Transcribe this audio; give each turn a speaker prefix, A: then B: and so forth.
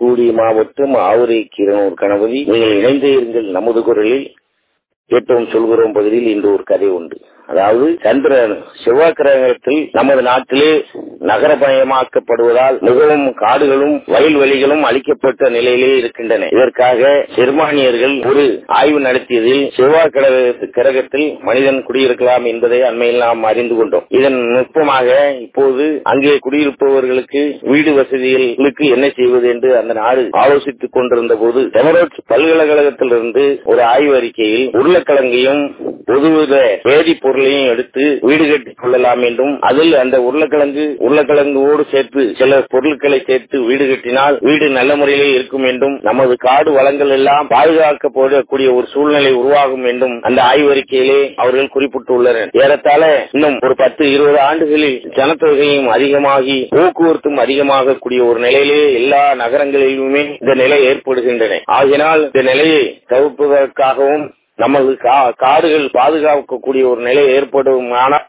A: தூத்துக்குடி மாவட்டம் ஆவரை கிரணூர் கணபதி நீங்கள் இணைந்தே இருங்கள் நமது குரலில் கேட்டோம் சொல்கிறோம் பகுதியில் இன்று ஒரு கதை உண்டு அதாவது சந்திரன் செவ்வாய் கிரகத்தில் நமது நாட்டிலே நகரமயமாக்கப்படுவதால் மிகவும் காடுகளும் வயல்வெளிகளும் அழிக்கப்பட்ட நிலையிலே இருக்கின்றன இதற்காக ஜெர்மானியர்கள் ஒரு ஆய்வு நடத்தியதில் செவ்வாய் கிரக- கிரகத்தில் மனிதன் குடியிருக்கலாம் என்பதை அண்மையில் நாம் அறிந்து கொண்டோம் இதன் நுட்பமாக இப்போது அங்கே குடியிருப்பவர்களுக்கு வீடு வசதிகளுக்கு என்ன செய்வது என்று அந்த நாடு ஆலோசித்துக் கொண்டிருந்த போது டெமரோட் பல்கலைக்கழகத்திலிருந்து ஒரு ஆய்வு அறிக்கையில் உருளைக்கிழங்கையும் பொதுவித வேதிப்பொருளையும் எடுத்து வீடு கட்டிக் கொள்ளலாம் என்றும் அதில் அந்த உருளைக்கிழங்கு உருளைக்கிழங்கோடு சேர்த்து சில பொருட்களை சேர்த்து வீடு கட்டினால் வீடு நல்ல முறையிலே இருக்கும் என்றும் நமது காடு வளங்கள் எல்லாம் பாதுகாக்கப்படக்கூடிய ஒரு சூழ்நிலை உருவாகும் என்றும் அந்த ஆய்வறிக்கையிலே அவர்கள் குறிப்பிட்டுள்ளனர் ஏறத்தாழ இன்னும் ஒரு பத்து இருபது ஆண்டுகளில் ஜனத்தொகையும் அதிகமாகி போக்குவரத்தும் அதிகமாக கூடிய ஒரு நிலையிலே எல்லா நகரங்களிலுமே இந்த நிலை ஏற்படுகின்றன ஆகினால் இந்த நிலையை தவிர்ப்பதற்காகவும் நமது கா- காடுகள் பாதுகாக்கக்கூடிய ஒரு நிலை ஏற்படும் ஆனால்